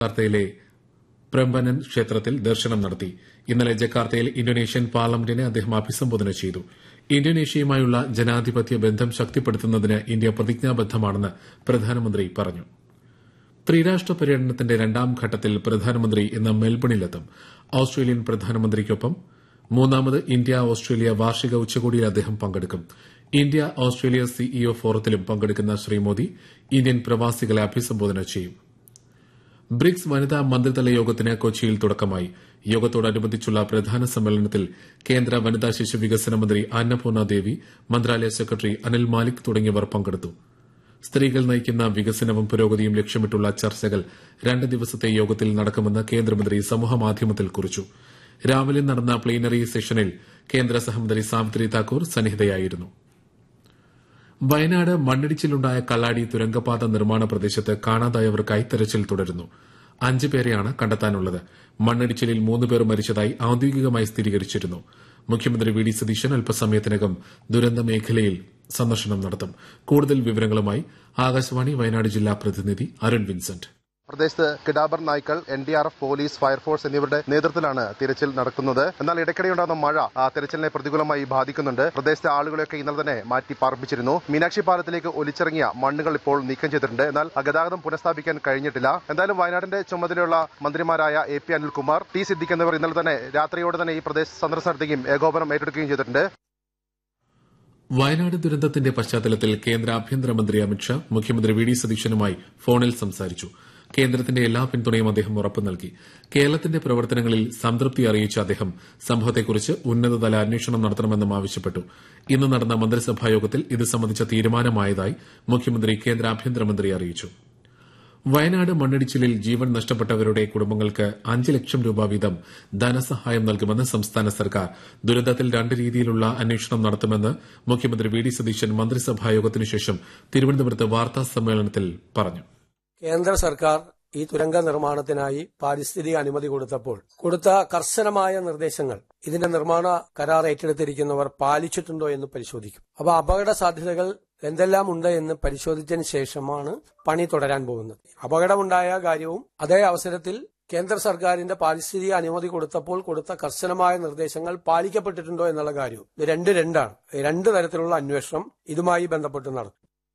ജക്കാർത്തയിലെ പ്രംബനൻ ക്ഷേത്രത്തിൽ ദർശനം നടത്തി ഇന്നലെ ജക്കാർത്തയിൽ ഇന്തോനേഷ്യൻ പാർലമെന്റിനെ അദ്ദേഹം അഭിസംബോധന ചെയ്തു ഇന്തോനേഷ്യയുമായുള്ള ജനാധിപത്യ ബന്ധം ശക്തിപ്പെടുത്തുന്നതിന് ഇന്ത്യ പ്രതിജ്ഞാബദ്ധമാണെന്ന് പ്രധാനമന്ത്രി പറഞ്ഞു ത്രിരാഷ്ട്ര പര്യടനത്തിന്റെ രണ്ടാം ഘട്ടത്തിൽ പ്രധാനമന്ത്രി ഇന്ന് മെൽബണിലെത്തും ഓസ്ട്രേലിയൻ പ്രധാനമന്ത്രിക്കൊപ്പം മൂന്നാമത് ഇന്ത്യ ഓസ്ട്രേലിയ വാർഷിക ഉച്ചകോടിയിൽ അദ്ദേഹം പങ്കെടുക്കും ഇന്ത്യ ഓസ്ട്രേലിയ സിഇഒ ഫോറത്തിലും പങ്കെടുക്കുന്ന ശ്രീ മോദി ഇന്ത്യൻ പ്രവാസികളെ അഭിസംബോധന ചെയ്യും ബ്രിക്സ് വനിതാ മന്ത്രിതല യോഗത്തിന് കൊച്ചിയിൽ തുടക്കമായി യോഗത്തോടനുബന്ധിച്ചുള്ള പ്രധാന സമ്മേളനത്തിൽ കേന്ദ്ര വനിതാ ശിശു വികസന മന്ത്രി അന്നപൂർണ ദേവി മന്ത്രാലയ സെക്രട്ടറി അനിൽ മാലിക് തുടങ്ങിയവർ പങ്കെടുത്തു സ്ത്രീകൾ നയിക്കുന്ന വികസനവും പുരോഗതിയും ലക്ഷ്യമിട്ടുള്ള ചർച്ചകൾ രണ്ട് ദിവസത്തെ യോഗത്തിൽ നടക്കുമെന്ന് കേന്ദ്രമന്ത്രി സമൂഹമാധ്യമത്തിൽ കുറിച്ചു രാവിലെ നടന്ന പ്ലീനറി സെഷനിൽ കേന്ദ്ര സഹമന്ത്രി സാവിത്രി താക്കൂർ സന്നിഹിതയായിരുന്നു വയനാട് മണ്ണിടിച്ചിലുണ്ടായ കള്ളാടി തുരങ്കപാത നിർമ്മാണ പ്രദേശത്ത് കാണാതായവർക്കായി തെരച്ചിൽ തുടരുന്നു അഞ്ച് പേരെയാണ് കണ്ടെത്താനുള്ളത് മണ്ണിടിച്ചിലിൽ മൂന്ന് പേർ മരിച്ചതായി ഔദ്യോഗികമായി സ്ഥിരീകരിച്ചിരുന്നു മുഖ്യമന്ത്രി വി ഡി സതീശൻ അല്പസമയത്തിനകം ദുരന്ത മേഖലയിൽ സന്ദർശനം നടത്തും കൂടുതൽ വിവരങ്ങളുമായി ആകാശവാണി വയനാട് ജില്ലാ പ്രതിനിധി അരുൺ വിൻസെന്റ് പ്രദേശത്ത് കിഡാബർ നായ്ക്കൾ N D R F police fire force എന്നിവരുടെ നേതൃത്വത്തിലാണ് തിരച്ചിൽ നടക്കുന്നത് എന്നാൽ ഇടയ്ക്കിടെയുണ്ടാകുന്ന മഴ ആ തിരച്ചിലിനെ പ്രതികൂലമായി ബാധിക്കുന്നുണ്ട് പ്രദേശത്തെ ആളുകളെയൊക്കെ ഇന്നലെ തന്നെ മാറ്റി പാർപ്പിച്ചിരുന്നു മീനാക്ഷി പാലത്തിലേക്ക് ഒലിച്ചിറങ്ങിയ മണ്ണുകൾ ഇപ്പോൾ നീക്കം ചെയ്തിട്ടുണ്ട് എന്നാൽ ഗതാഗതം പുനഃസ്ഥാപിക്കാൻ കഴിഞ്ഞിട്ടില്ല എന്തായാലും വയനാടിന്റെ ചുമതലയുള്ള മന്ത്രിമാരായ A P Anilkumar T Siddique എന്നിവർ ഇന്നലെ തന്നെ രാത്രിയോടെ തന്നെ ഈ പ്രദേശ സന്ദർശനം നടത്തുകയും ഏകോപനം ഏറ്റെടുക്കുകയും ചെയ്തിട്ടുണ്ട് വയനാട് ദുരന്തത്തിന്റെ പശ്ചാത്തലത്തിൽ കേന്ദ്ര ആഭ്യന്തരമന്ത്രി അമിത്ഷാ മുഖ്യമന്ത്രി വി ഡി സതീശനുമായി ഫോണിൽ സംസാരിച്ചു കേന്ദ്രത്തിന്റെ എല്ലാ പിന്തുണയും അദ്ദേഹം ഉറപ്പു നൽകി കേരളത്തിന്റെ പ്രവർത്തനങ്ങളിൽ സംതൃപ്തി അറിയിച്ച അദ്ദേഹം സംഭവത്തെക്കുറിച്ച് ഉന്നതതല അന്വേഷണം നടത്തണമെന്നും ആവശ്യപ്പെട്ടു ഇന്ന് നടന്ന മന്ത്രിസഭായോഗത്തിൽ ഇത് സംബന്ധിച്ച തീരുമാനമായതായി മുഖ്യമന്ത്രി കേന്ദ്ര ആഭ്യന്തരമന്ത്രി അറിയിച്ചു വയനാട് മണ്ണിടിച്ചിലിൽ ജീവൻ നഷ്ടപ്പെട്ടവരുടെ കുടുംബങ്ങൾക്ക് അഞ്ച് ലക്ഷം രൂപ വീതം ധനസഹായം നൽകുമെന്ന് സംസ്ഥാന സർക്കാർ ദുരന്തത്തിൽ രണ്ട് രീതിയിലുള്ള അന്വേഷണം നടത്തുമെന്ന് മുഖ്യമന്ത്രി വി ഡി സതീശൻ മന്ത്രിസഭായോഗത്തിനു ശേഷം തിരുവനന്തപുരത്ത് വാർത്താ സമ്മേളനത്തിൽ പറഞ്ഞു കേന്ദ്ര സർക്കാർ ഈ തുരങ്ക നിർമ്മാണത്തിനായി പാരിസ്ഥിതിക അനുമതി കൊടുത്തപ്പോൾ കൊടുത്ത കർശനമായ നിർദ്ദേശങ്ങൾ ഇതിന്റെ നിർമ്മാണ കരാർ ഏറ്റെടുത്തിരിക്കുന്നവർ പാലിച്ചിട്ടുണ്ടോ എന്ന് പരിശോധിക്കും അപ്പോൾ അപകട സാധ്യതകൾ എന്തെല്ലാം ഉണ്ട് എന്ന് പരിശോധിച്ചതിന് ശേഷമാണ് പണി തുടരാൻ പോകുന്നത് അപകടമുണ്ടായ കാര്യവും അതേ അവസരത്തിൽ കേന്ദ്ര സർക്കാരിന്റെ പാരിസ്ഥിതിക അനുമതി കൊടുത്തപ്പോൾ കൊടുത്ത കർശനമായ നിർദ്ദേശങ്ങൾ പാലിക്കപ്പെട്ടിട്ടുണ്ടോ എന്നുള്ള കാര്യവും ഇത് രണ്ട് രണ്ടാണ് രണ്ട് തരത്തിലുള്ള അന്വേഷണം ഇതുമായി ബന്ധപ്പെട്ട് നടത്തും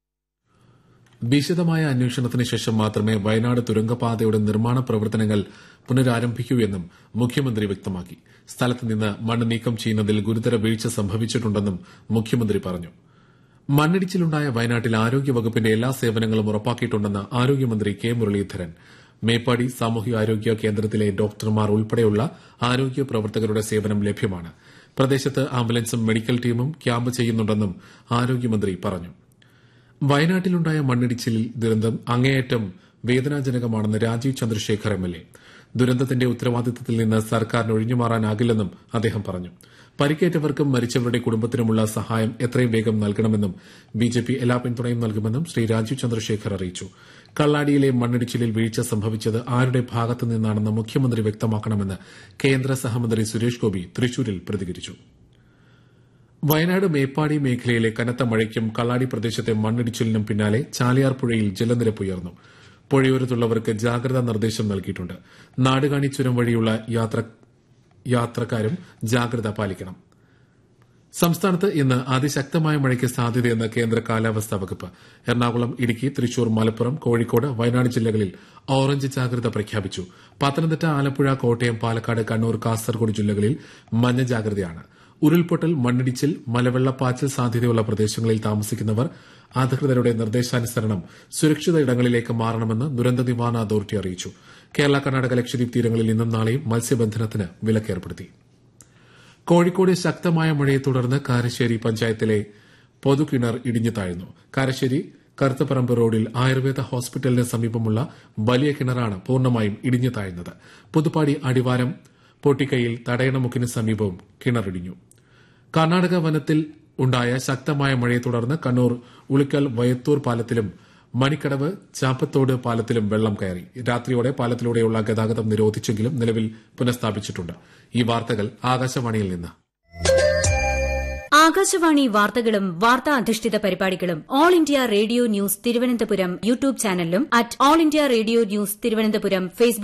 വിശദമായ അന്വേഷണത്തിന് ശേഷം മാത്രമേ വയനാട് തുരങ്കപാതയുടെ നിർമ്മാണ പ്രവർത്തനങ്ങൾ പുനരാരംഭിക്കൂ എന്നും മുഖ്യമന്ത്രി വ്യക്തമാക്കി സ്ഥലത്ത് നിന്ന് മണ്ണ് നീക്കം ചെയ്യുന്നതിൽ ഗുരുതര വീഴ്ച സംഭവിച്ചിട്ടുണ്ടെന്നും മുഖ്യമന്ത്രി പറഞ്ഞു മണ്ണിടിച്ചിലുണ്ടായ വയനാട്ടിൽ ആരോഗ്യവകുപ്പിന്റെ എല്ലാ സേവനങ്ങളും ഉറപ്പാക്കിയിട്ടുണ്ടെന്ന് ആരോഗ്യമന്ത്രി കെ മുരളീധരൻ മേപ്പാടി സാമൂഹികാരോഗ്യ കേന്ദ്രത്തിലെ ഡോക്ടർമാർ ഉൾപ്പെടെയുള്ള ആരോഗ്യ പ്രവർത്തകരുടെ സേവനം ലഭ്യമാണ് പ്രദേശത്ത് ആംബുലൻസും മെഡിക്കൽ ടീമും ക്യാമ്പ് ചെയ്യുന്നുണ്ടെന്നും ആരോഗ്യമന്ത്രി പറഞ്ഞു വയനാട്ടിലുണ്ടായ മണ്ണിടിച്ചിലിൽ ദുരന്തം അങ്ങേയറ്റം വേദനാജനകമാണെന്ന് Rajeev Chandrasekhar M L A ദുരന്തത്തിന്റെ ഉത്തരവാദിത്തത്തിൽ നിന്ന് സർക്കാരിന് ഒഴിഞ്ഞുമാറാനാകില്ലെന്നും അദ്ദേഹം പറഞ്ഞു പരിക്കേറ്റവർക്കും മരിച്ചവരുടെ കുടുംബത്തിനുമുള്ള സഹായം എത്രയും വേഗം നൽകണമെന്നും ബിജെപി എല്ലാ പിന്തുണയും നൽകുമെന്നും ശ്രീ രാജീവ് ചന്ദ്രശേഖർ അറിയിച്ചു കള്ളാടിയിലെ മണ്ണിടിച്ചിലിൽ വീഴ്ച സംഭവിച്ചത് ആരുടെ ഭാഗത്തു നിന്നാണെന്ന് മുഖ്യമന്ത്രി വ്യക്തമാക്കണമെന്ന് കേന്ദ്ര സഹമന്ത്രി സുരേഷ് ഗോപി തൃശൂരിൽ പ്രതികരിച്ചു വയനാട് മേപ്പാടി മേഖലയിലെ കനത്ത മഴയ്ക്കും കള്ളാടി പ്രദേശത്തെ മണ്ണിടിച്ചിലിനും പിന്നാലെ ചാലിയാർ പുഴയിൽ ജലനിരപ്പ് ഉയർന്നു പുഴയോരത്തുള്ളവർക്ക് ജാഗ്രതാ നിർദ്ദേശം നൽകിയിട്ടുണ്ട് നാടുകാണി ചുരം വഴിയുള്ള യാത്രക്കാരും ജാഗ്രത പാലിക്കണം സംസ്ഥാനത്ത് ഇന്ന് അതിശക്തമായ മഴയ്ക്ക് സാധ്യതയെന്ന് കേന്ദ്ര കാലാവസ്ഥാ വകുപ്പ് എറണാകുളം ഇടുക്കി തൃശൂർ മലപ്പുറം കോഴിക്കോട് വയനാട് ജില്ലകളിൽ ഓറഞ്ച് ജാഗ്രത പ്രഖ്യാപിച്ചു പത്തനംതിട്ട ആലപ്പുഴ കോട്ടയം പാലക്കാട് കണ്ണൂർ കാസർഗോഡ് ജില്ലകളിൽ മഞ്ഞ ജാഗ്രതയാണ് ഉരുൾപൊട്ടൽ മണ്ണിടിച്ചിൽ മലവെള്ളപ്പാച്ചൽ സാധ്യതയുള്ള പ്രദേശങ്ങളിൽ താമസിക്കുന്നവർ അധികൃതരുടെ നിർദ്ദേശാനുസരണം സുരക്ഷിത ഇടങ്ങളിലേക്ക് മാറണമെന്ന് ദുരന്ത നിവാരണ അതോറിറ്റി അറിയിച്ചു കേരള കർണാടക ലക്ഷദ്വീപ് തീരങ്ങളിൽ ഇന്നും നാളെയും മത്സ്യബന്ധനത്തിന് വിലക്കേർപ്പെടുത്തി കോഴിക്കോട് ശക്തമായ മഴയെ തുടർന്ന് കാരശ്ശേരി പഞ്ചായത്തിലെ പൊതുകിണർ ഇടിഞ്ഞു താഴ്ന്നു കാരശ്ശേരി കറുത്തപ്പറമ്പ് റോഡിൽ ആയുർവേദ ഹോസ്പിറ്റലിന് സമീപമുള്ള വലിയ കിണറാണ് പൂർണ്ണമായും ഇടിഞ്ഞു താഴ്ന്നത് പുതുപ്പാടി അടിവാരം പൊട്ടിക്കയിൽ തടയണമുക്കിന് സമീപവും കിണറിടിഞ്ഞു കർണാടക വനത്തിൽ ഉണ്ടായ ശക്തമായ മഴയെ തുടർന്ന് കണ്ണൂർ ഉളിക്കൽ വയത്തൂർ പാലത്തിലും മണിക്കടവ് ചാപ്പത്തോട് പാലത്തിലും വെള്ളം കയറി രാത്രിയോടെ പാലത്തിലൂടെയുള്ള ഗതാഗതം നിരോധിച്ചെങ്കിലും നിലവിൽ പുനഃസ്ഥാപിച്ചിട്ടുണ്ട് ഈ വാർത്തകൾ ആകാശവാണിയിൽ നിന്ന് ആകാശവാണി വാർത്തകളും വാർത്താ അധിഷ്ഠിത പരിപാടികളും All India Radio news Thiruvananthapuram YouTube ചാനലിലും at All India Radio news Thiruvananthapuram Facebook